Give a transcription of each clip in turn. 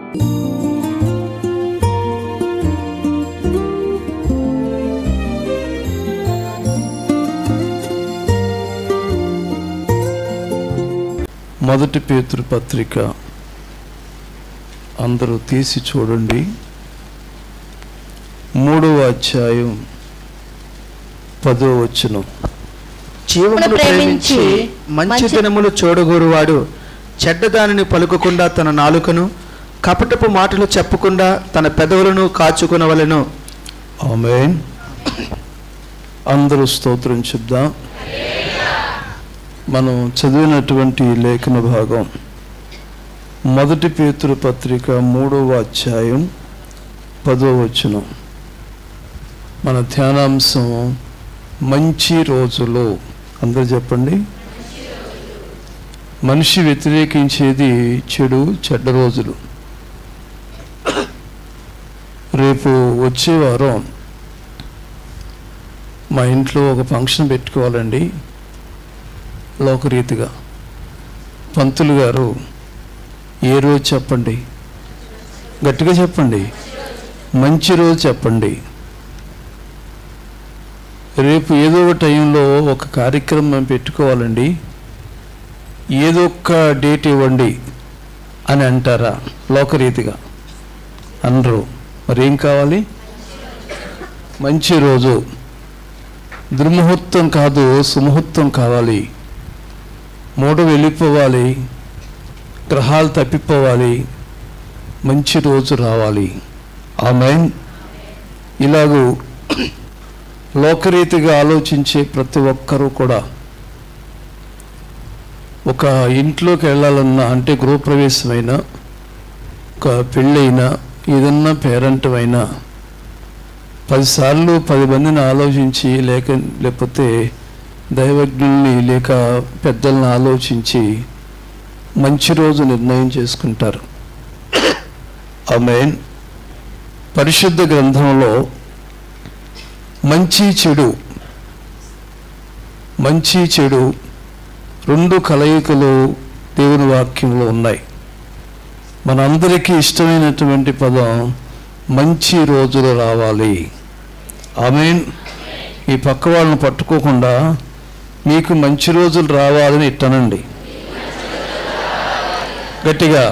మొదటి పేతురు పత్రిక అందరూ తీసి చూడండి మూడవ అధ్యాయం పదో వచనం జీవమును ప్రేమించి మంచి దినములు చూడగోరువాడు చెడ్డదానిని పలుకకుండా తన నాలుకను కపటపు మాటలు చెప్పకుండా తన పెదవులను కాచుకునవలెను ఆమెన్ అందరూ స్తోత్రం చెప్దాం మనం చదివినటువంటి ఈ లేఖన భాగం మొదటి పేతురు పత్రిక మూడవ అధ్యాయం పదో వచనం మన ధ్యానాంశం మంచి రోజులు అందరూ చెప్పండి మనిషి వ్యతిరేకించేది చెడు చెడ్డ రోజులు రేపు వచ్చే వారం మా ఇంట్లో ఒక ఫంక్షన్ పెట్టుకోవాలండి లోకరీతిగా పంతులు గారు ఏ రోజు చెప్పండి గట్టిగా చెప్పండి మంచి రోజు చెప్పండి రేపు ఏదో ఒక టైంలో ఒక కార్యక్రమం పెట్టుకోవాలండి ఏదో ఒక డేట్ ఇవ్వండి అని అంటారా లోకరీతిగా అనరు మరేం కావాలి మంచి రోజు దుర్ముహూర్తం కాదు సుముహూర్తం కావాలి మూడ వెళ్ళిపోవాలి గ్రహాలు తప్పిపోవాలి మంచి రోజు రావాలి ఆమె ఇలాగూ లోకరీతిగా ఆలోచించే ప్రతి ఒక్కరూ కూడా ఒక ఇంట్లోకి వెళ్ళాలన్నా అంటే గృహప్రవేశమైనా ఒక పెళ్ళైనా ఏదన్నా పేరెంట్ అయినా పదిసార్లు పది మందిని ఆలోచించి లేక లేకపోతే దైవజ్ఞుల్ని లేక పెద్దల్ని ఆలోచించి మంచి రోజు నిర్ణయం చేసుకుంటారు ఆమె పరిశుద్ధ గ్రంథంలో మంచి చెడు మంచి చెడు రెండు కలయికలు దేవుని వాక్యంలో ఉన్నాయి మనందరికీ ఇష్టమైనటువంటి పదం మంచి రోజులు రావాలి ఆమెన్ ఈ పక్క వాళ్ళని పట్టుకోకుండా మీకు మంచి రోజులు రావాలని ఇట్టనండి గట్టిగా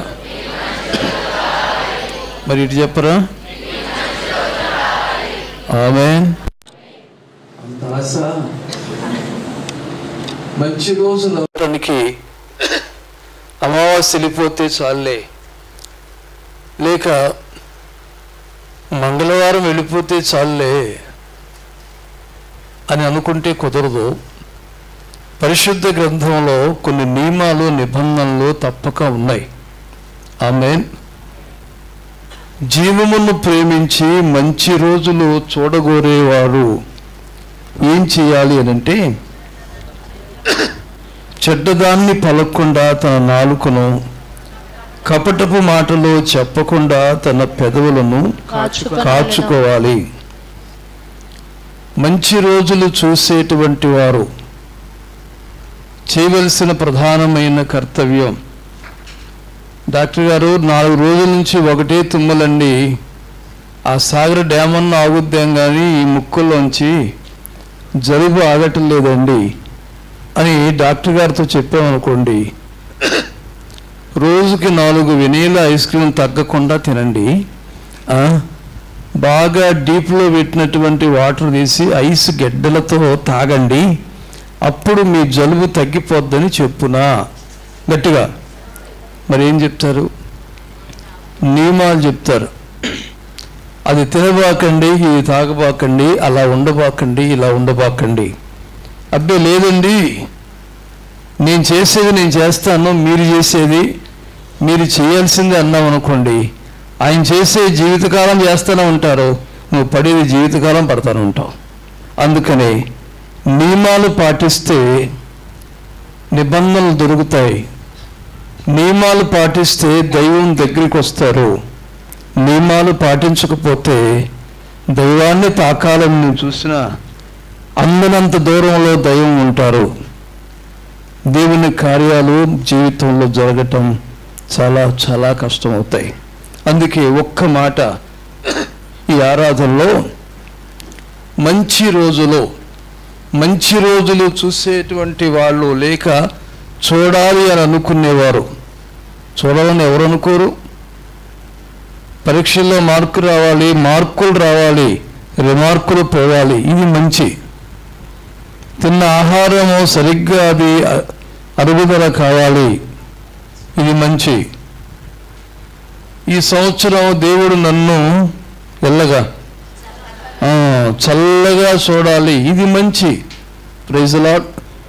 మరి ఇటు చెప్పరా ఆమెన్ అంత ఆశ మంచి రోజులు అవడానికి అమావాస్య వెళ్ళిపోతే చాలే లేక మంగళవారం వెళ్ళిపోతే చాలే అని అనుకుంటే కుదరదు పరిశుద్ధ గ్రంథంలో కొన్ని నియమాలు నిబంధనలు తప్పక ఉన్నాయి ఆమె జీవమును ప్రేమించి మంచి రోజులు చూడగోరేవారు ఏం చేయాలి అనంటే చెడ్డదాన్ని పలకకుండా తన నాలుకను కపటపు మాటలు చెప్పకుండా తన పెదవులను కాచుకొనవలెను. కాచుకోవాలి మంచి రోజులు చూసేటువంటి వారు చేయవలసిన ప్రధానమైన కర్తవ్యం డాక్టర్ గారు నాలుగు రోజుల నుంచి ఒకటే తుమ్మలండి ఆ సాగర్ డ్యామ్ అన్న ఆగుద్దాం కానీ ఈ ముక్కుల్లోంచి జలుబు ఆగటం లేదండి అని డాక్టర్ గారితో చెప్పామనుకోండి రోజుకి నాలుగు వెనీలా ఐస్ క్రీమ్ తగ్గకుండా తినండి ఆ, బాగా డీప్లో పెట్టినటువంటి వాటర్ తీసి ఐస్ గెడ్డలతో తాగండి అప్పుడు మీ జలుబు తగ్గిపోద్దని చెప్పునా గట్టిగా మరి ఏం చెప్తారు నియమాలు చెప్తారు అది తినబాకండి ఇది తాగబాకండి అలా ఉండబాకండి ఇలా ఉండబాకండి అబ్బే లేదండి నేను చేసేది నేను చేస్తాను మీరు చేసేది మీరు చేయాల్సింది అన్నాం అనుకోండి ఆయన చేసే జీవితకాలం చేస్తూనే ఉంటారు నువ్వు పడేది జీవితకాలం పడతానే ఉంటావు అందుకని నియమాలు పాటిస్తే నిబంధనలు దొరుకుతాయి నియమాలు పాటిస్తే దైవం దగ్గరికి వస్తారు నియమాలు పాటించకపోతే దైవాన్ని తాకాలని నువ్వు చూసినా అందనంత దూరంలో దైవం ఉంటారు దేవుని కార్యాలు జీవితంలో జరగటం చాలా చాలా కష్టం అవుతాయి అందుకే ఒక్క మాట ఈ ఆరాధనలో మంచి రోజులో మంచి రోజులు చూసేటువంటి వాళ్ళు లేక చూడాలి అని అనుకునేవారు చూడాలని ఎవరు అనుకోరు పరీక్షల్లో మార్కు రావాలి మార్కులు రావాలి రిమార్కులు పోవాలి ఇది మంచి తిన్న ఆహారము సరిగ్గా అది అ- అరుగుదల కావాలి ఇది మంచి ఈ సంవత్సరం దేవుడు నన్ను ఎల్లగా ఆ, చల్లగా చూడాలి ఇది మంచి ప్రైజ్ లాడ్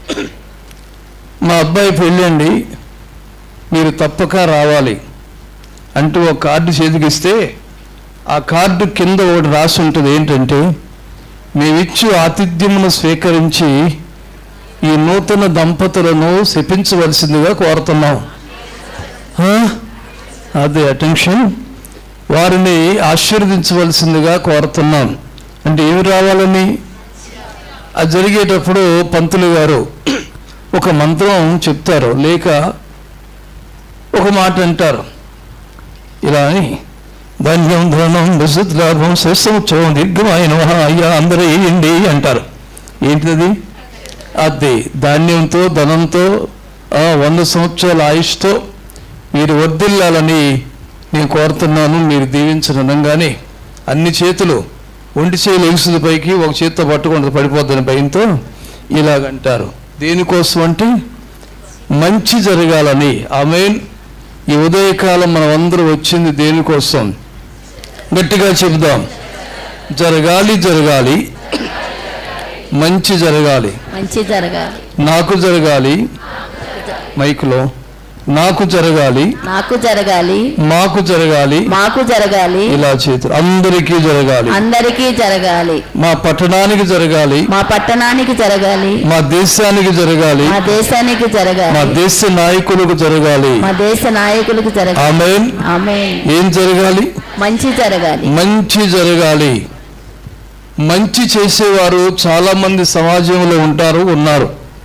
మా అబ్బాయి పెళ్ళండి మీరు తప్పక రావాలి అంటూ ఒక కార్డు చేతికిస్తే ఆ కార్డు కింద ఒకటి రాసి ఉంటుంది ఏంటంటే మేమిచ్చు ఆతిథ్యమును స్వీకరించి ఈ నూతన దంపతులను శపించవలసిందిగా కోరుతున్నాం హా? అదే అటెన్షన్ వారిని ఆశీర్వదించవలసిందిగా కోరుతున్నాం అంటే ఏమి రావాలని అది జరిగేటప్పుడు పంతులు గారు ఒక మంత్రం చెప్తారు లేక ఒక మాట అంటారు ఇలా అని ధాన్యం ధనం విశుద్ధ లాభం శస్సముచ్చవం దీర్ఘమైన అయ్యా అందరూ వేయండి అంటారు ఏంటిది అది ధాన్యంతో ధనంతో ఆ, వంద సంవత్సరాల ఆయుష్తో మీరు వర్ధిల్లాలని నేను కోరుతున్నాను మీరు దీవించనగానే అన్ని చేతులు ఒంటి చేయి లెగుసుది పైకి ఒక చేత్తో పట్టుకుంటుంది పడిపోద్దని భయంతో ఇలాగంటారు దేనికోసం అంటే మంచి జరగాలని ఆమె ఈ ఉదయకాలం మనం అందరూ వచ్చింది దేనికోసం గట్టిగా చెబుదాం జరగాలి జరగాలి మంచి జరగాలి మంచి జరగాలి నాకు జరగాలి మైకులో నాకు జరగాలి నాకు జరగాలి మాకు జరగాలి మాకు జరగాలి ఇలా చేతులు అందరికీ జరగాలి అందరికీ జరగాలి మా పట్టణానికి జరగాలి మా పట్టణానికి జరగాలి మా దేశానికి జరగాలి మా దేశానికి మా జరగాలి దేశ నాయకులకు జరగాలి మా దేశ నాయకులకు జరగాలి ఆమె ఆమె ఏం జరగాలి మంచి జరగాలి మంచి జరగాలి మంచి చేసేవారు చాలా మంది సమాజంలో ఉంటారు ఉన్నారు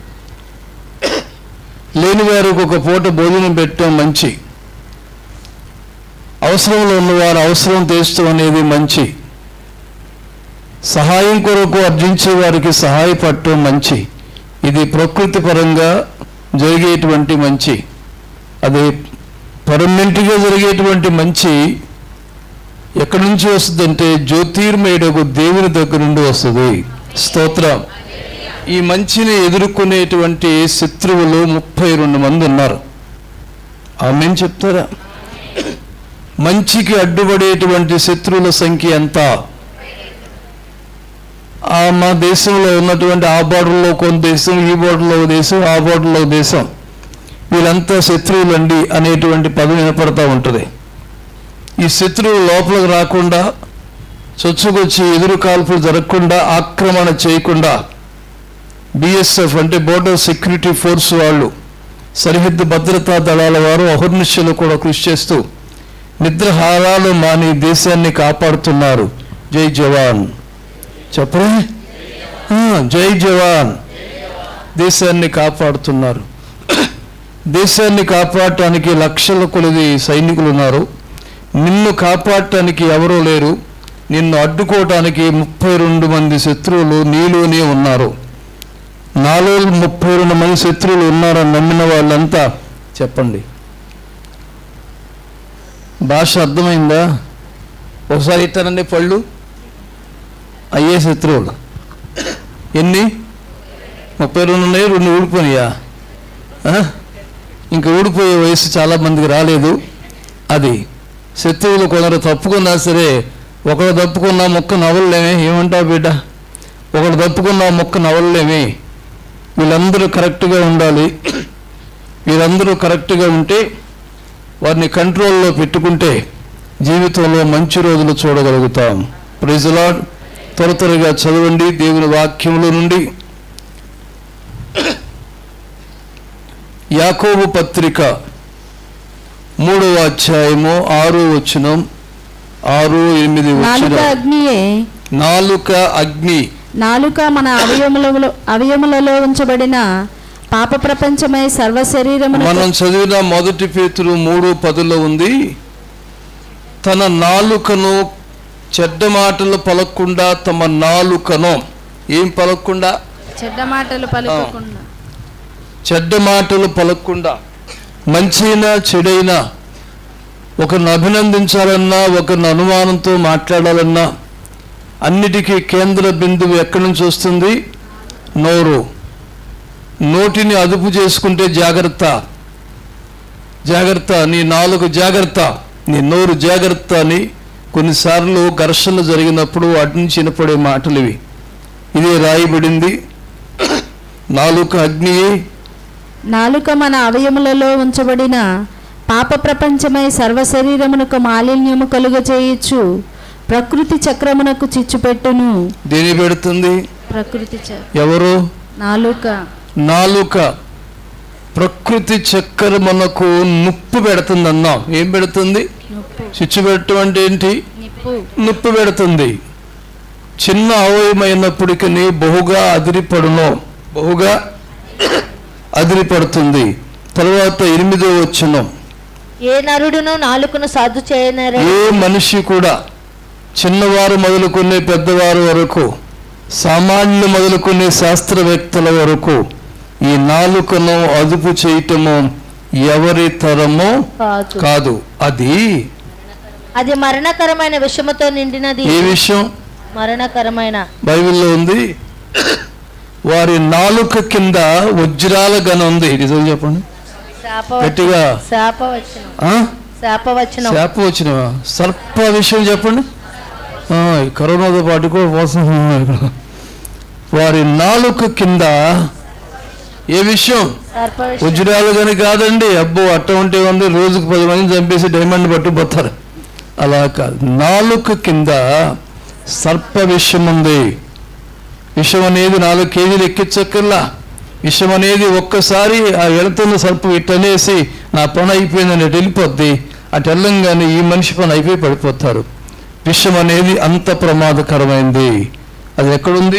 లేని వారికి ఒక పూట భోజనం పెట్టడం మంచి అవసరంలో ఉన్నవారు అవసరం తీర్చడం అనేది మంచి సహాయం కొరకు అర్జించే వారికి సహాయపడటం మంచి ఇది ప్రకృతి పరంగా జరిగేటువంటి మంచి అది పర్మనెంట్గా జరిగేటువంటి మంచి ఎక్కడి నుంచి వస్తుందంటే జ్యోతిర్మయుడకు దేవుని దగ్గర నుండి వస్తుంది స్తోత్రం ఈ మంచిని ఎదుర్కొనేటువంటి శత్రువులు ముప్పై రెండు మంది ఉన్నారు ఆమె చెప్తారా మంచికి అడ్డుపడేటువంటి శత్రువుల సంఖ్య ఎంత ఆ మా దేశంలో ఉన్నటువంటి ఆ బార్డర్లో కొంత దేశం ఈ బార్డర్లో ఒక దేశం ఆ బార్డర్లో ఒక దేశం వీళ్ళంతా శత్రువులండి అనేటువంటి పదం వినపడతా ఉంటుంది ఈ శత్రువు లోపలికి రాకుండా చొచ్చుకొచ్చి ఎదురు కాల్పులు జరగకుండా ఆక్రమణ చేయకుండా బిఎస్ఎఫ్ అంటే బోర్డర్ సెక్యూరిటీ ఫోర్స్ వాళ్ళు సరిహద్దు భద్రతా దళాల వారు అహర్నిశలు కూడా కృషి చేస్తూ నిద్రహారాలు మాని దేశాన్ని కాపాడుతున్నారు జై జవాన్ చెప్పరే ఆ, జై జవాన్ దేశాన్ని కాపాడుతున్నారు దేశాన్ని కాపాడటానికి లక్షల కొలది సైనికులు ఉన్నారు నిన్ను కాపాడటానికి ఎవరూ లేరు నిన్ను అడ్డుకోవటానికి ముప్పై రెండు మంది శత్రువులు నీలోనే ఉన్నారు నాలో ముప్పై రెండు మంది శత్రువులు ఉన్నారని నమ్మిన వాళ్ళంతా చెప్పండి భాష అర్థమైందా ఒకసారి ఇట్టానండి పళ్ళు అయ్యే శత్రువులు ఎన్ని ముప్పై రెండు ఉన్నాయి రెండు ఊడిపోయినాయా ఆ? ఇంకా ఊడిపోయే వయసు చాలా మందికి రాలేదు అది శత్రువులు కొందరు తప్పుకున్నా సరే ఒకడు తప్పుకున్నా మొక్క నవలలేమే ఏమంటావు బిడ్డ ఒకడు తప్పుకున్నా మొక్క నవలలేమే వీళ్ళందరూ కరెక్ట్గా ఉండాలి వీళ్ళందరూ కరెక్ట్గా ఉంటే వారిని కంట్రోల్లో పెట్టుకుంటే జీవితంలో మంచి రోజులు చూడగలుగుతాం ప్రైజలాడ్ త్వర త్వరగా చదవండి దేవుని వాక్యముల నుండి యాకోబు పత్రిక మూడవ అధ్యాయము ఆరో వచనం ఆరు ఎనిమిది నాలుక వచనం అగ్నియే నాలుక అగ్ని నాలుక మన అవయములలో అవయములలో ఉంచబడిన పాప ప్రపంచమై సర్వ శరీరమును మనం చదివిన మొదటి పేతురు మూడు పదులో ఉంది తన నాలుకను చెడ్డ మాటలు పలకకుండా తమ నాలుకను ఏం పలకకుండా చెడ్డ మాటలు పలుకకుండా చెడ్డ మాటలు పలకకుండా మంచైనా చెడైనా ఒకరిని అభినందించాలన్నా ఒకరిని అనుమానంతో మాట్లాడాలన్నా అన్నిటికీ కేంద్ర బిందువు ఎక్కడి నుంచి వస్తుంది నోరు నోటిని అదుపు చేసుకుంటే జాగ్రత్త జాగ్రత్త నీ నాలుగు జాగ్రత్త నీ నోరు జాగ్రత్త అని కొన్నిసార్లు ఘర్షణలు జరిగినప్పుడు వాటి నుంచి వినపడే మాటలు ఇవి ఇదే రాయబడింది నాలుక అగ్నియే నాలుక మన అవయములలో ఉంచబడిన పాప ప్రపంచమై సర్వ శరీరమునకు మాలిన్యము కలుగ చేయొచ్చు ప్రకృతి చక్రమునకు చిచ్చుపెట్టును దేని పెడుతుంది ప్రకృతి చ ఎవరు నాలుక నాలుక ప్రకృతి చక్కెర మనకు నొప్పు పెడుతుంది అన్నాం ఏం పెడుతుంది నొప్పు చిచ్చు పెట్టడం అంటే ఏంటి నిప్పు నొప్పి పెడుతుంది చిన్న అవయమైనప్పటికీ బహుగా అదిరిపడును బహుగా అదిరిపడుతుంది తర్వాత ఎనిమిదో వచ్చిన ఏ నరుడును నాలుకను సాధు చేయనరే ఏ మనిషి కూడా చిన్నవారు మొదలుకునే పెద్దవారు వరకు సామాన్యులు మొదలుకునే శాస్త్రవేత్తల వరకు ఈ నాలుకను అదుపు చేయటము ఎవరి తరమో కాదు కాదు అది అది మరణకరమైన విషముతో నిండినది ఏ విషయం మరణకరమైన బైబిల్లో ఉంది వారి నాలుక కింద వజ్రాల గన ఉంది నిజం చెప్పండి శాపవచనం గట్టిగా శాపవచనం ఆ? శాపవచనం శాప వచ్చిన సర్ప విషయం చెప్పండి ఆ, ఈ కరోనాతో పాటు కూడా మోసం ఇక్కడ వారి నాలుక కింద ఏ విషయం సర్పవిషయం వజ్రాలు కానీ కాదండి అబ్బో అట్ట ఉంటే ఉంది రోజుకు పది మందిని చంపేసి డైమండ్ పట్టుకుపోతారు అలా కాదు నాలుక కింద సర్ప విషం ఉంది విషం అనేది నాలుగు కేజీలు ఎక్కించక్కర్లా విషం అనేది ఒక్కసారి ఆ వెళుతున్న సర్పం ఇట్టనేసి నా పని అయిపోయిందని అటు వెళ్ళిపోద్ది అటు వెళ్ళంగానే ఈ మనిషి పని అయిపోయి పడిపోతారు విషం అనేది అంత ప్రమాదకరమైంది అది ఎక్కడుంది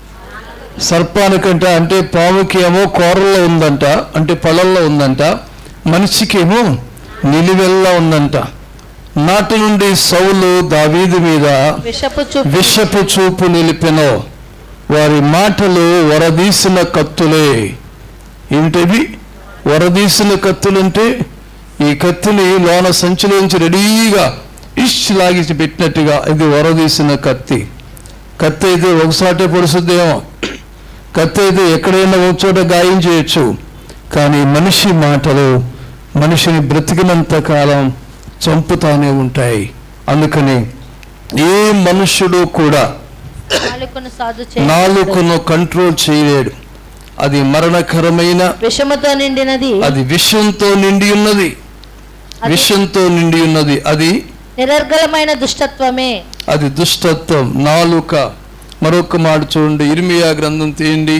సర్పానికంట అంటే పాముకి ఏమో కూరల్లో ఉందంట అంటే పొలంలో ఉందంట మనిషికేమో నిలువెల్లా ఉందంట నాటి నుండి సౌలు దావీదు మీద విషపు చూపు విషపు చూపు నిలిపెను వారి మాటలు వరదీసిన కత్తులే ఏమిటివి వరదీసిన కత్తులంటే ఈ కత్తిని లోన సంచిలోంచి రెడీగా ఇష్ లాగించి పెట్టినట్టుగా ఇది వరదీసిన కత్తి కత్తి అయితే ఒకసాటే పొడుస్తుందేమో కత్తి అయితే ఎక్కడైనా ఒక చోట గాయం చేయొచ్చు కానీ మనిషి మాటలు మనిషిని బ్రతికినంత కాలం చంపుతానే ఉంటాయి అందుకని ఏ మనుష్యుడు కూడా నాలుకను సాధు చేయ నాలుకను కంట్రోల్ చేయలేడు అది మరణకరమైన విషముతో నిండినది అది విషంతో నిండి ఉన్నది అది విషంతో నిండి ఉన్నది అది నిరర్గలమైన దుష్టత్వమే అది దుష్టత్వం నాలుక మరొక మాట చూడండి ఇర్మియా గ్రంథం తీయండి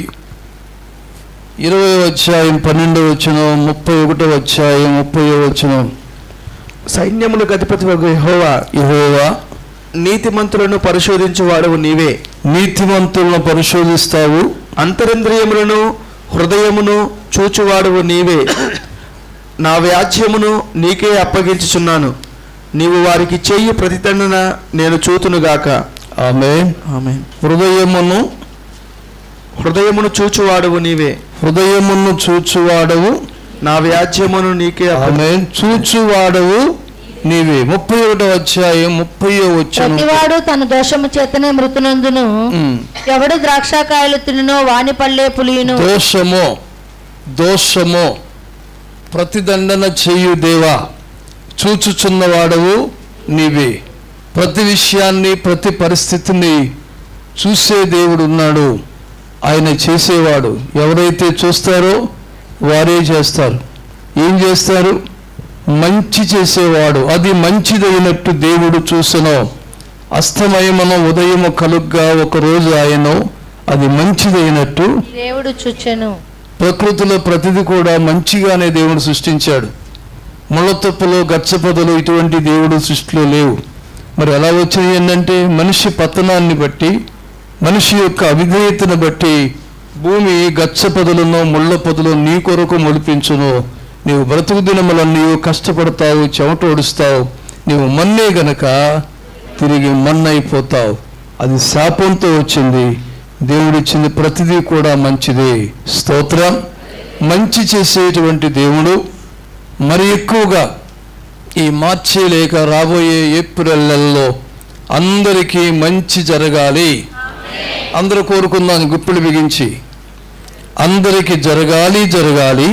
ఇరవై అధ్యాయం పన్నెండవ వచనం ముప్పై ఒకటో అధ్యాయం ముప్పై వచనం సైన్యములకు అధిపతి యెహోవా యెహోవా నీతిమంతులను పరిశోధించువాడవు నీవే నీతిమంతులను పరిశోధిస్తావు అంతరింద్రియములను హృదయమును చూచువాడవు నీవే నా వ్యాజ్యమును నీకే అప్పగించుచున్నాను నీవు వారికి చెయ్యి ప్రతిదండన నేను చూతునుగాక ఆమె ఆమె హృదయమును హృదయమును చూచువాడవు నీవే హృదయమును చూచువాడవు నా వ్యాజ్యమును నీకే అప్ప- ఆమె చూచువాడవు నీవే ముప్పై ఒకటో అధ్యాయం ముప్పై వచ్చను ప్రతివాడు తన దోషము చేతనే మృతునందును ఎవడు ద్రాక్షకాయలు తినునో వాని పళ్ళే పులియును దోషము దోషము ప్రతిదండన చేయు దేవా చూచుచున్నవాడవు నీవే ప్రతి విషయాన్ని ప్రతి పరిస్థితిని చూసే దేవుడు ఉన్నాడు ఆయన చేసేవాడు ఎవరైతే చూస్తారో వారే చేస్తారు ఏం చేస్తారు మంచి చేసేవాడు అది మంచిదైనట్టు దేవుడు చూసెనో అస్తమయమున ఉదయము కలుగ్గా ఒక రోజు ఆయనో అది మంచిదైనట్టు దేవుడు చుచ్చెను ప్రకృతిలో ప్రతిది కూడా మంచిగానే దేవుడు సృష్టించాడు ముళ్ళతొప్పలు గచ్చపొదలు ఇటువంటి దేవుడు సృష్టిలో లేవు మరి ఎలా వచ్చినాయి ఏంటంటే మనిషి పతనాన్ని బట్టి మనిషి యొక్క అవిధేయతను బట్టి భూమి గచ్చపొదలను ముళ్ళ పొదలు నీ కొరకు మొలిపించును నీవు బ్రతుకు దినములను నీవు కష్టపడతావు చెమట ఓడుస్తావు నీవు మన్నే గనక తిరిగి మన్నైపోతావు అది శాపంతో వచ్చింది దేవుడిచ్చింది ప్రతిదీ కూడా మంచిదే స్తోత్రం మంచి చేసేటువంటి దేవుడు మరి ఎక్కువగా ఈ మార్చి లేక రాబోయే ఏప్రిల్ నెలలో అందరికీ మంచి జరగాలి అందరూ కోరుకుందాం గుప్పిడి బిగించి అందరికీ జరగాలి జరగాలి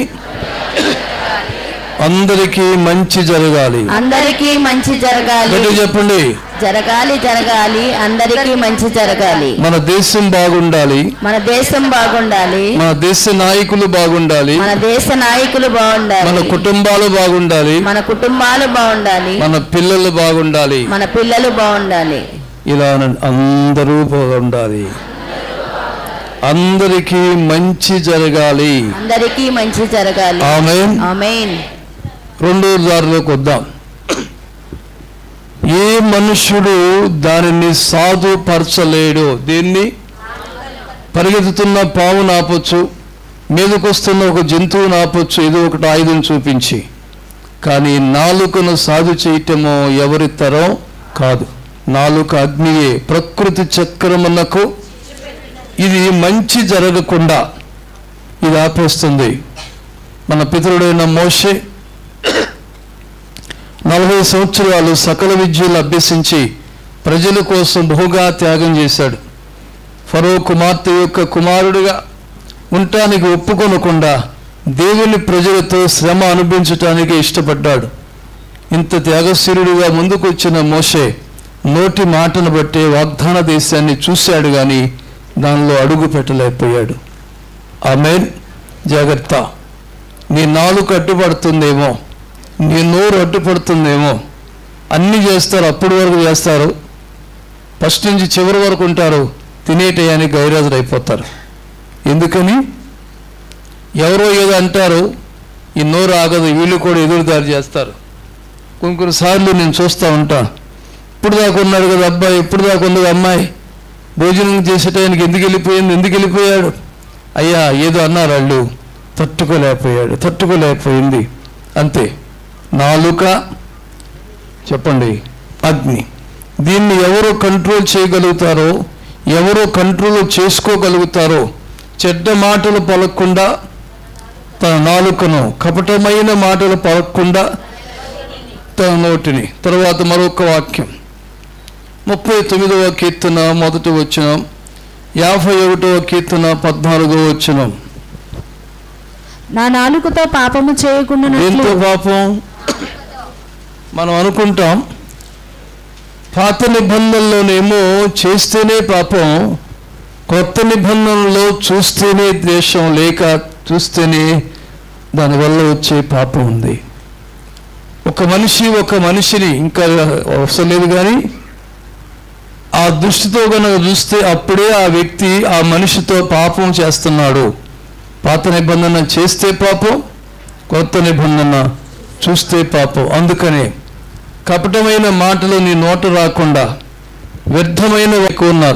అందరికీ మంచి జరగాలి అందరికీ మంచి జరగాలి గట్టిగా చెప్పండి జరగాలి జరగాలి అందరికీ మంచి జరగాలి మన దేశం బాగుండాలి మన దేశం బాగుండాలి మన దేశ నాయకులు బాగుండాలి మన దేశ నాయకులు మన బాగుండాలి కుటుంబాలు బాగుండాలి మన కుటుంబాలు బాగుండాలి మన పిల్లలు బాగుండాలి మన పిల్లలు బాగుండాలి ఇలా అందరూ బాగుండాలి అందరికీ మంచి జరగాలి అందరికీ మంచి జరగాలి ఆమె ఆమేన్ రెండో దారిలోకి వద్దాం ఏ మనుష్యుడు దానిని సాధుపరచలేడు దీన్ని పరిగెత్తుతున్న పాము నాపొచ్చు మీదకొస్తున్న ఒక జంతువు నాపొచ్చు ఏదో ఒకటి ఆయుధం చూపించి కానీ నాలుకను సాధు చేయటమో ఎవరి తరం కాదు నాలుక అగ్నియే ప్రకృతి చక్రమునకు ఇది మంచి జరగకుండా ఇది ఆపేస్తుంది మన పితరుడైన మోషే నలభై సంవత్సరాలు సకల విద్యలు అభ్యసించి ప్రజల కోసం బహుగా త్యాగం చేశాడు ఫరో కుమార్తె యొక్క కుమారుడిగా ఉండటానికి ఒప్పుకొనకుండా దేవుని ప్రజలతో శ్రమ అనుభవించటానికి ఇష్టపడ్డాడు ఇంత త్యాగశీరుడిగా ముందుకు వచ్చిన మోషే నోటి మాటను బట్టే వాగ్దాన దేశాన్ని చూశాడు కానీ దానిలో అడుగు పెట్టలేకపోయాడు ఆమె జాగ్రత్త నీ నాలుక అడ్డుపడుతుందేమో నీ నోరు అడ్డుపడుతుందేమో అన్నీ చేస్తారు అప్పటి వరకు చేస్తారు ఫస్ట్ నుంచి చివరి వరకు ఉంటారు తినేటయానికి గైరాజులు అయిపోతారు ఎందుకని ఎవరో ఏదో అంటారు ఈ నోరు ఆగదు వీళ్ళు కూడా ఎదురుదారి చేస్తారు కొన్ని కొన్నిసార్లు నేను చూస్తూ ఉంటాను ఇప్పుడు దాకా ఉన్నాడు కదా అబ్బాయి ఇప్పుడు దాకా ఉంది కదా అమ్మాయి భోజనం చేసేటానికి ఎందుకు వెళ్ళిపోయింది ఎందుకు వెళ్ళిపోయాడు అయ్యా ఏదో అన్నారు వాళ్ళు తట్టుకోలేకపోయాడు తట్టుకోలేకపోయింది అంతే నాలుక చెప్పండి అగ్ని దీన్ని ఎవరు కంట్రోల్ చేయగలుగుతారో ఎవరు కంట్రోల్ చేసుకోగలుగుతారో చెడ్డ మాటలు పలకకుండా తన నాలుకను కపటమైన మాటలు పలకకుండా తన నోటిని తర్వాత మరొక వాక్యం ముప్పై తొమ్మిదవ కీర్తన మొదటి వచ్చిన యాభై ఒకటవ కీర్తన పద్నాలుగవ వచ్చిన నా నాలుకతో పాపము చేయకుండానట్లు ఏంటో పాపం మనం అనుకుంటాం పాత నిబంధనలోనేమో చేస్తేనే పాపం కొత్త నిబంధనలో చూస్తేనే ద్వేషం లేక చూస్తేనే దానివల్ల వచ్చే పాపం ఉంది ఒక మనిషి ఒక మనిషిని ఇంకా అవసరం లేదు కానీ ఆ దృష్టితో కనుక చూస్తే అప్పుడే ఆ వ్యక్తి ఆ మనిషితో పాపం చేస్తున్నాడు పాత నిబంధన చేస్తే పాపం కొత్త నిబంధన చూస్తే పాపం అందుకనే కపటమైన మాటలు నీ నోట రాకుండా వ్యర్థమైన ఎక్కువ ఉన్నారు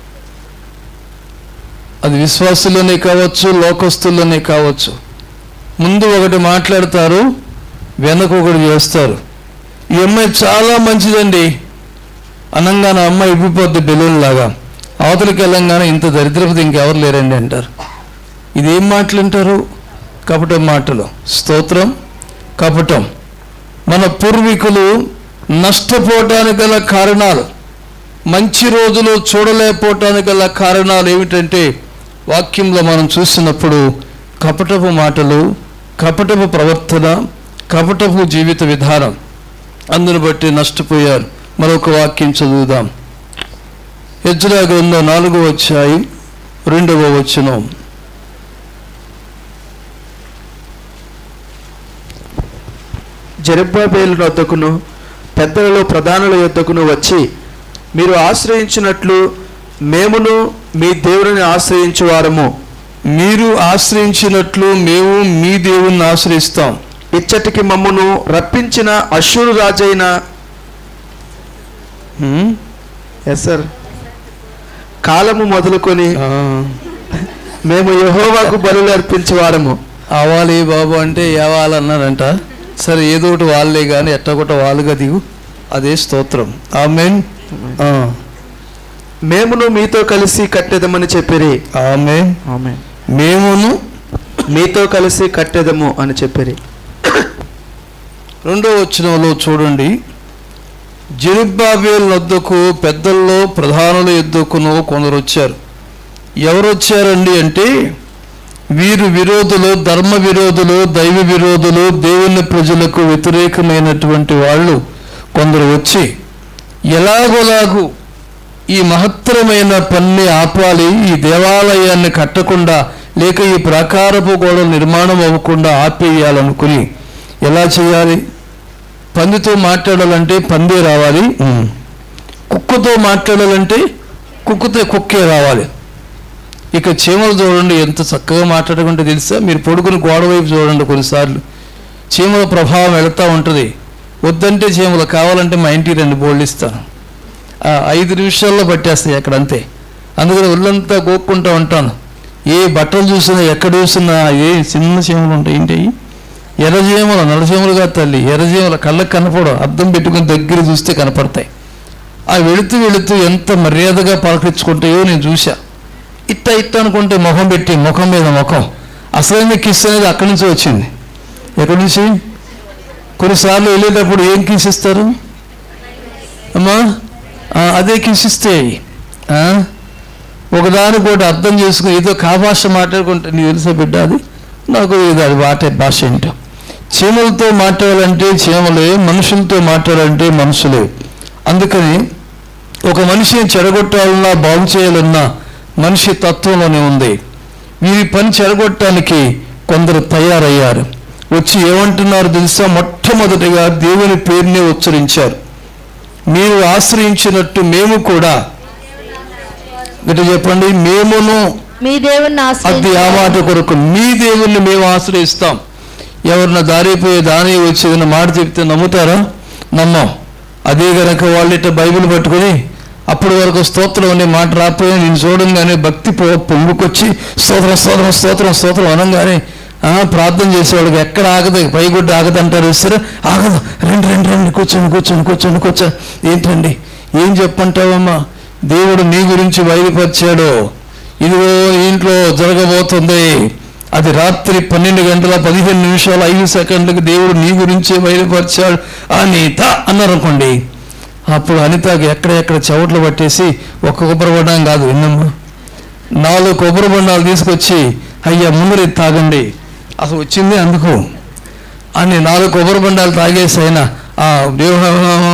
అది విశ్వాసుల్లోనే కావచ్చు లోకస్తుల్లోనే కావచ్చు ముందు ఒకటి మాట్లాడతారు వెనక ఒకటి చేస్తారు ఈ అమ్మాయి చాలా మంచిదండి అనంగానే అమ్మాయి ఇవ్విపోద్ది బెలూన్ లాగా అవతలికి వెళ్ళంగానే ఇంత దరిద్రపతి ఇంకెవరు లేరండి అంటారు ఇదేం మాటలు అంటారు కపటం మాటలు స్తోత్రం కపటం మన పూర్వీకులు నష్టపోవటానికి గల కారణాలు మంచి రోజులు చూడలేకపోవటానికి గల కారణాలు ఏమిటంటే వాక్యంలో మనం చూసినప్పుడు కపటపు మాటలు కపటపు ప్రవర్తన కపటపు జీవిత విధానం అందును బట్టి నష్టపోయారు మరొక వాక్యం చదువుదాం హెజ్రా గ్రంథం నాలుగో వచ్చాయి రెండవ వచనం జెరుబ్బాబేలు వద్దకును పెద్దలలో ప్రధానుల యొద్దకును వచ్చి మీరు ఆశ్రయించినట్లు మేమును మీ దేవుడిని ఆశ్రయించు వారము మీరు ఆశ్రయించినట్లు మేము మీ దేవుణ్ణి ఆశ్రయిస్తాం ఇచ్చటికి మమ్మును రప్పించిన అశ్షూరు రాజైన హ్మ్? ఎస్ సార్ కాలము మొదలుకొని ఆ, మేము యెహోవాకు బలులు అర్పించే వారము అవాలి బాబు అంటే ఏవాలన్నారంట సరే ఏదో ఒకటి వాళ్ళే కానీ ఎట్టగొట్ట వాళ్ళుగా దిగు అదే స్తోత్రం ఆమెన్ మేమును మీతో కలిసి కట్టెదమని చెప్పిరి ఆమెన్ ఆమె మేమును మీతో కలిసి కట్టెదము అని చెప్పిరి రెండో వచనంలో చూడండి జెరుబ్బాబేల్ వద్దకు పెద్దల్లో ప్రధానుల ఎద్దుకును కొందరు వచ్చారు ఎవరు వచ్చారండి అంటే వీరు విరోధులు ధర్మ విరోధులు దైవ విరోధులు దేవుని ప్రజలకు వ్యతిరేకమైనటువంటి వాళ్ళు కొందరు వచ్చి ఎలాగోలాగు ఈ మహత్తరమైన పని ఆపాలి ఈ దేవాలయాన్ని కట్టకుండా లేక ఈ ప్రాకారపు గోడ నిర్మాణం అవ్వకుండా ఆపేయాలనుకుని ఎలా చేయాలి పందితో మాట్లాడాలంటే పందే రావాలి కుక్కతో మాట్లాడాలంటే కుక్కతో కుక్కే రావాలి ఇక చీమలు చూడండి ఎంత చక్కగా మాట్లాడకుంటే తెలుసా మీరు పడుకుని గోడ వైపు చూడండి కొన్నిసార్లు చీమల ప్రభావం వెళుతూ ఉంటుంది వద్దంటే చీమలు కావాలంటే మా ఇంటికి రెండు బోళ్ళు ఇస్తాను ఆ ఐదు నిమిషాల్లో పట్టేస్తాయి అక్కడ అంతే అందుకని ఒళ్ళంతా గోక్కుంటూ ఉంటాను ఏ బట్టలు చూసినా ఎక్కడ చూసినా ఏ చిన్న చీమలు ఉంటాయి ఏంటి అవి? ఎర్రజీమలు నల్లజీమలుగా తల్లి ఎర్రజీమల కళ్ళకు కనపడవు అద్దం పెట్టుకుని దగ్గర చూస్తే కనపడతాయి ఆ వెళుతూ వెళుతూ ఎంత మర్యాదగా పలకరించుకుంటాయో నేను చూసా ఇట్ట ఇట్ట అనుకుంటే ముఖం పెట్టి ముఖం మీద ముఖం అసలైన కిస్ అనేది అక్కడి నుంచి వచ్చింది ఎక్కడి నుంచి కొన్నిసార్లు వెళ్ళేటప్పుడు ఏం కిస్ ఇస్తారు అమ్మా ఆ, అదే కిస్ ఇస్తే ఆ? ఒకదానికోటి అర్థం చేసుకుని ఏదో కాభాష మాట్లాడుకుంటే నీకు తెలుసా బిడ్డ అది నాకు ఇది అది వాటే భాష ఏంటో చీమలతో మాట్లాడాలంటే చీమలే మనుషులతో మాట్లాడాలంటే మనుషులే అందుకని ఒక మనిషిని చెడగొట్టాలన్నా బాగు చేయాలన్నా మనిషి తత్వంలోనే ఉంది వీరి పని చెడగొట్టడానికి కొందరు తయారయ్యారు వచ్చి ఏమంటున్నారు తెలుసా మొట్టమొదటిగా దేవుని పేరునే ఉచ్చరించారు మీరు ఆశ్రయించినట్టు మేము కూడా గట్టి చెప్పండి మేమును మీ దేవుణ్ణి అది ఆ ఆశ్రయించి మాట కొరకు మీ దేవుణ్ణి మేము ఆశ్రయిస్తాం ఎవరిన దారిపోయే దాని వచ్చేదన్న మాట చెప్తే నమ్ముతారా నమ్మం అదే గనక వాళ్ళు ఇట్ట బైబిల్ పట్టుకొని అప్పటి వరకు స్తోత్రం అనే మాట రాపోయి నేను చూడంగానే భక్తి పొ- పొంగుకొచ్చి స్తోత్రం స్తోత్రం స్తోత్రం స్తోత్రం అనగానే ఆ, ప్రార్థన చేసేవాళ్ళకి ఎక్కడ ఆగదు పైగుడ్డ ఆగదు అంటారు సరే ఆగదు రండి రండి రండి కూర్చోండి కూర్చోండి కూర్చోండి కూర్చోండి ఏంటండి ఏం చెప్పంటావమ్మా దేవుడు నీ గురించి బయలుపరిచాడు ఇదిగో ఇంట్లో జరగబోతుంది అది రాత్రి పన్నెండు గంటల పదిహేను నిమిషాల ఐదు సెకండ్లకు దేవుడు నీ గురించే బయలుపరిచాడు అనిత అన్నారనుకోండి అప్పుడు అనితకి ఎక్కడెక్కడ చెవట్లు పట్టేసి ఒక్క కొబ్బరి బండం కాదు విన్నమ్మా నాలుగు కొబ్బరి బండాలు తీసుకొచ్చి అయ్యా ముందర ఇది తాగండి అసలు వచ్చింది అందుకు అని నాలుగు కొబ్బరి బండాలు తాగేసి అయినా ఆ దేవుడు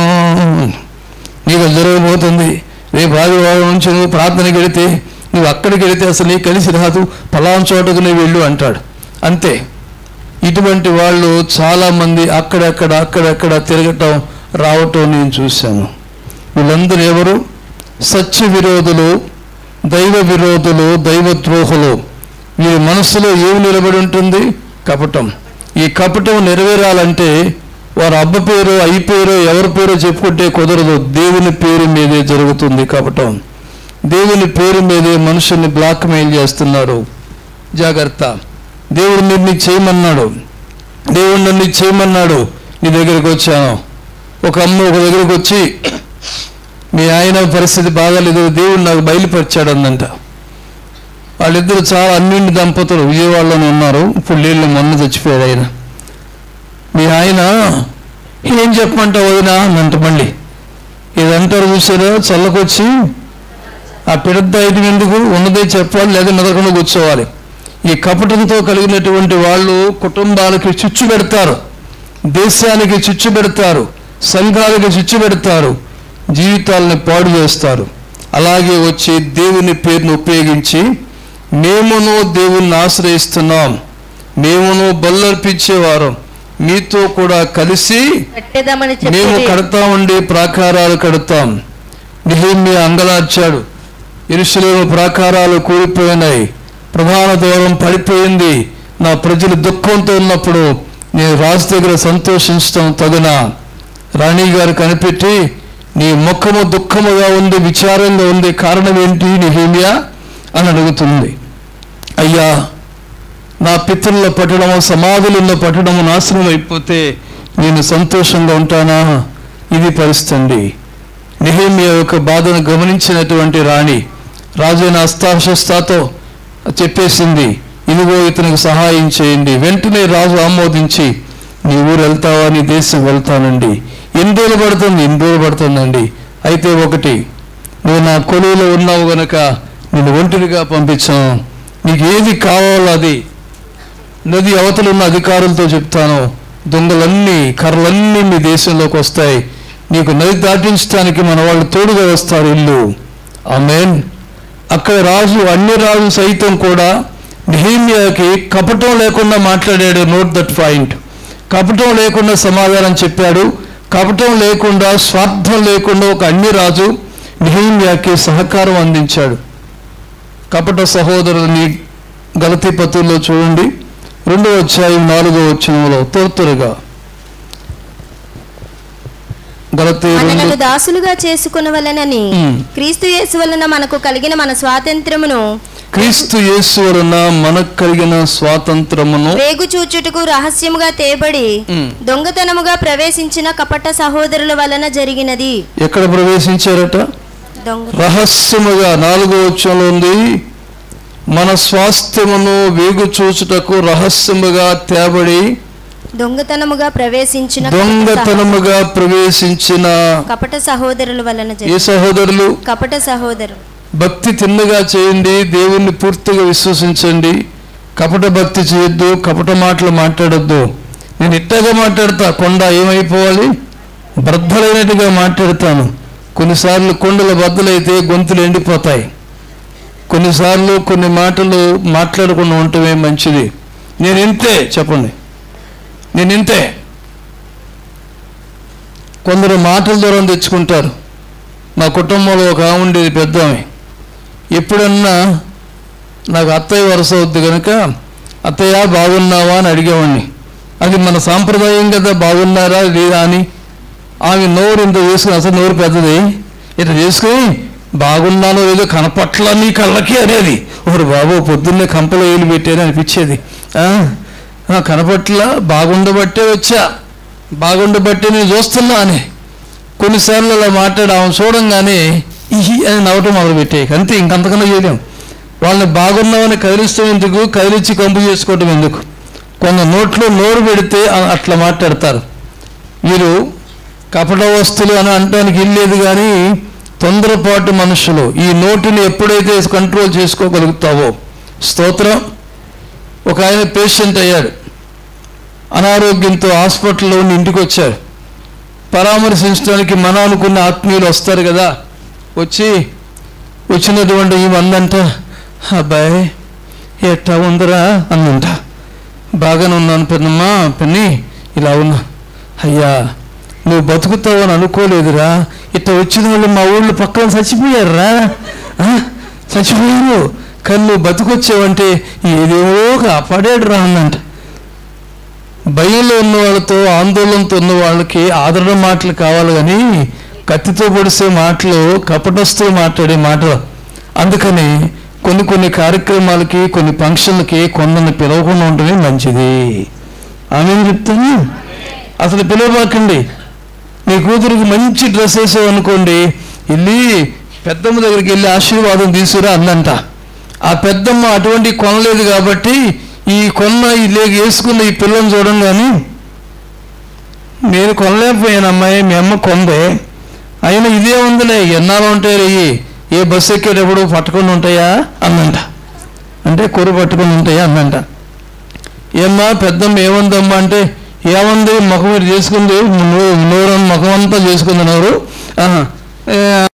నీకు జరగబోతుంది రేపు ఆదివారం నుంచి నువ్వు ప్రార్థనకి వెళితే నువ్వు అక్కడికి వెళితే అసలు నీకు కలిసి రాదు పలాం చోటకు నువ్వు వెళ్ళు అంటాడు అంతే ఇటువంటి వాళ్ళు చాలామంది అక్కడక్కడ అక్కడక్కడ తిరగటం రావటం నేను చూశాను వీళ్ళందరూ ఎవరు సత్య విరోధులు దైవ విరోధులు దైవ ద్రోహులు వీరి మనస్సులో ఏమి నిలబడి ఉంటుంది కపటం ఈ కపటం నెరవేరాలంటే వారు అబ్బ పేరు అయ్యి పేరు ఎవరి పేరు చెప్పుకుంటే కుదరదు దేవుని పేరు మీదే జరుగుతుంది కపటం దేవుని పేరు మీదే మనుషుల్ని బ్లాక్మెయిల్ చేస్తున్నారు జాగ్రత్త దేవుడు నిన్ను చేయమన్నాడు దేవుడు నన్ను ఇది చేయమన్నాడు నీ దగ్గరికి వచ్చాను ఒక అమ్మ ఒక దగ్గరికి వచ్చి మీ ఆయన పరిస్థితి బాగాలేదు దేవుడు నాకు బయలుపరిచాడు అందంట వాళ్ళిద్దరు చాలా అన్నింటి దంపతులు విజయవాడలోనే ఉన్నారు ఇప్పుడు నీళ్ళు మొన్న చచ్చిపోయాడు ఆయన మీ ఆయన ఏం చెప్పమంటావు వదినా అనంట మళ్ళీ ఇదంటారు చూసారా చల్లకొచ్చి ఆ పిడద్ద ఐదు ఎందుకు ఉన్నదే చెప్పాలి లేదా మెదకుండా కూర్చోవాలి ఈ కపటంతో కలిగినటువంటి వాళ్ళు కుటుంబాలకి చిచ్చు పెడతారు దేశానికి చిచ్చు పెడతారు సంఘాలకి చిచ్చు పెడతారు జీవితాలను పాడు చేస్తారు అలాగే వచ్చి దేవుని పేరును ఉపయోగించి మేమును దేవుణ్ణి ఆశ్రయిస్తున్నాం మేమును బల్లర్పించేవారం మీతో కూడా కలిసి కట్టేదామని మేము చెప్పి కడతామండి ప్రాకారాలు కడతాం నిహేమ్య అంగలార్చాడు ఇరుషులేము ప్రాకారాలు కూలిపోయినాయి ప్రధాన దూరం పడిపోయింది నా ప్రజలు దుఃఖంతో ఉన్నప్పుడు నేను రాజు దగ్గర సంతోషించడం తగునా రాణి గారు కనిపెట్టి నీ ముఖము దుఃఖముగా ఉంది విచారంగా ఉంది కారణం ఏంటి నిహేమియా అని అడుగుతుంది అయ్యా నా పితరుల పట్టడము సమాధులున్న పట్టడము నాశనం అయిపోతే నేను సంతోషంగా ఉంటానా ఇది పరిస్థితి అండి నెహేమియా యొక్క బాధను గమనించినటువంటి రాణి రాజైన అస్తాశస్తాతో చెప్పేసింది ఇదిగో ఇతనికి సహాయం చేయండి వెంటనే రాజు ఆమోదించి నీ ఊరు వెళ్తావా నీ దేశం వెళ్తానండి ఎన్ని రోజులు పడుతుంది ఎన్ని రోజులు పడుతుందండి అయితే ఒకటి నువ్వు నా కొలువులో ఉన్నావు గనక నేను ఒంటరిగా పంపించాను నీకు ఏది కావాలో అది నది అవతల ఉన్న అధికారులతో చెప్తాను దొంగలన్నీ కర్రలన్నీ మీ దేశంలోకి వస్తాయి నీకు నది దాటించడానికి మన వాళ్ళు తోడుగా వస్తారు ఇల్లు ఆమెన్ అక్కడ రాజు అన్య రాజు సైతం కూడా నెహేమియాకి కపటం లేకుండా మాట్లాడాడు నోట్ దట్ పాయింట్ కపటం లేకుండా సమాధానం చెప్పాడు కపటం లేకుండా స్వార్థం లేకుండా ఒక అన్య రాజు నెహేమియాకి సహకారం అందించాడు కపట సహోదరుని గలతీ పత్రుల్లో చూడండి రెండో అధ్యాయం నాలుగో వచ్చినంలో త్వరగా గలతీ మనలను రెండు దాసులుగా చేసుకునవలెనని మ్. క్రీస్తు యేసు వలన మనకు కలిగిన మన స్వాతంత్రమును క్రీస్తు యేసు వలన మనకు కలిగిన స్వాతంత్రమును వేగు చూచుటకు రహస్యముగా తేబడి మ్. దొంగతనముగా ప్రవేశించిన కపట సహోదరుల వలన జరిగినది ఎక్కడ ప్రవేశించారట దొంగ రహస్యముగా నాలుగో వచ్చంలో ఉంది మన స్వాస్థ్యమును వేగు చూచుటకు రహస్యముగా తేబడి దొంగతనముగా ప్రవేశించిన కపట సహ- దొంగతనముగా ప్రవేశించిన కపట సహోదరుల వలన ఏ జరిగి సహోదరులు కపట సహోదరు భక్తి తిన్నగా చేయండి దేవుణ్ణి పూర్తిగా విశ్వసించండి కపట భక్తి చేయొద్దు కపట మాటలు మాట్లాడొద్దు నేను ఇట్టగా మాట్లాడతా కొండ ఏమైపోవాలి బద్దలైనట్టుగా మాట్లాడతాను కొన్నిసార్లు కొండల బద్దలైతే గొంతులు ఎండిపోతాయి కొన్నిసార్లు కొన్ని మాటలు మాట్లాడకుండా ఉండటమే మంచిది నేను ఇంతే చెప్పండి నేను ఇంతే కొందరు మాటల దూరం తెచ్చుకుంటారు మా కుటుంబంలో ఒక ఆమె ఉండేది పెద్ద ఆమె ఎప్పుడన్నా నాకు అత్తయ్య వరుస అవుద్ది కనుక అత్తయ్య బాగున్నావా అని అడిగేవాడిని అది మన సాంప్రదాయం కదా బాగున్నారా లేదా అని ఆమె నోరు ఇంత చేసుకుని అసలు నోరు పెద్దది ఇట్లా చేసుకుని బాగున్నానో ఏదో కనపట్ల నీ కళ్ళకి అనేది ఒకరు బాబు పొద్దున్నే కంపలో వేలు పెట్టేది అనిపించేది ఆ, ఆ, కనపట్ల బాగుండబట్టే వచ్చా బాగుండబట్టే నేను చూస్తున్నా అని కొన్నిసార్లు అలా మాట్లాడి ఆమె చూడంగానే ఇహి అని నవ్వటం మొదలుపెట్టాయి అంతే ఇంకంతకన్నా చేయలేం వాళ్ళని బాగున్నామని కదిలిస్తాం ఎందుకు కదిలించి కంపు చేసుకోవటం ఎందుకు కొంత నోట్లో నోరు పెడితే అ- అట్లా మాట్లాడతారు వీరు కపట వస్తువులు అని అనడానికి ఇల్లేదు కానీ తొందరపాటు మనుషులు ఈ నోటిని ఎప్పుడైతే కంట్రోల్ చేసుకోగలుగుతావో స్తోత్రం ఒక ఆయన పేషెంట్ అయ్యాడు అనారోగ్యంతో హాస్పిటల్లో ఉండి ఇంటికి వచ్చాడు పరామర్శించడానికి మన అనుకున్న ఆత్మీయులు వస్తారు కదా వచ్చి వచ్చినటువంటి ఈ మందంట అబ్బాయి ఎట్టా ఉందిరా అందంట బాగానే ఉన్నాను పెద్దమ్మా పెన్ని ఇలా ఉన్నా అయ్యా నువ్వు బతుకుతావని అనుకోలేదురా ఇట్లా వచ్చిన వాళ్ళు మా ఊళ్ళో పక్కన చచ్చిపోయారురా ఆ? చచ్చిపోయారు కానీ నువ్వు బతుకొచ్చావంటే ఏదేవో కాపాడాడు రా అందంట భయంలో ఉన్న వాళ్ళతో ఆందోళనతో ఉన్న వాళ్ళకి ఆదరణ మాటలు కావాలి కానీ కత్తితో పొడిసే మాటలు కపటస్తులు మాట్లాడే మాటలు అందుకని కొన్ని కొన్ని కార్యక్రమాలకి కొన్ని ఫంక్షన్లకి కొందరిని పిలవకుండా ఉండటమే మంచిది ఆమె చెప్తాను అసలు పిలవబాకండి మీ కూతురికి మంచి డ్రెస్ వేసావు అనుకోండి వెళ్ళి పెద్దమ్మ దగ్గరికి వెళ్ళి ఆశీర్వాదం తీసుకురా అందంట ఆ పెద్దమ్మ అటువంటి కొనలేదు కాబట్టి ఈ కొన్న ఈ లేక వేసుకున్న ఈ పిల్లని చూడండి కానీ నేను కొనలేకపోయాను అమ్మాయి మీ అమ్మ కొందే అయినా ఇదే ఉందిలే ఎన్నాళ్ళు ఉంటాయి రేయి ఏ బస్సు ఎక్కేటప్పుడు పట్టుకొని ఉంటాయా అందంట అంటే కూర పట్టుకొని ఉంటాయా అందంట ఏమ్మా పెద్దమ్మ ఏముందమ్మా అంటే ఏముంది ముఖం మీరు చేసుకుంది నోరు నోరు ముఖం అంతా చేసుకుంది నోరు ఆహా. ఏ,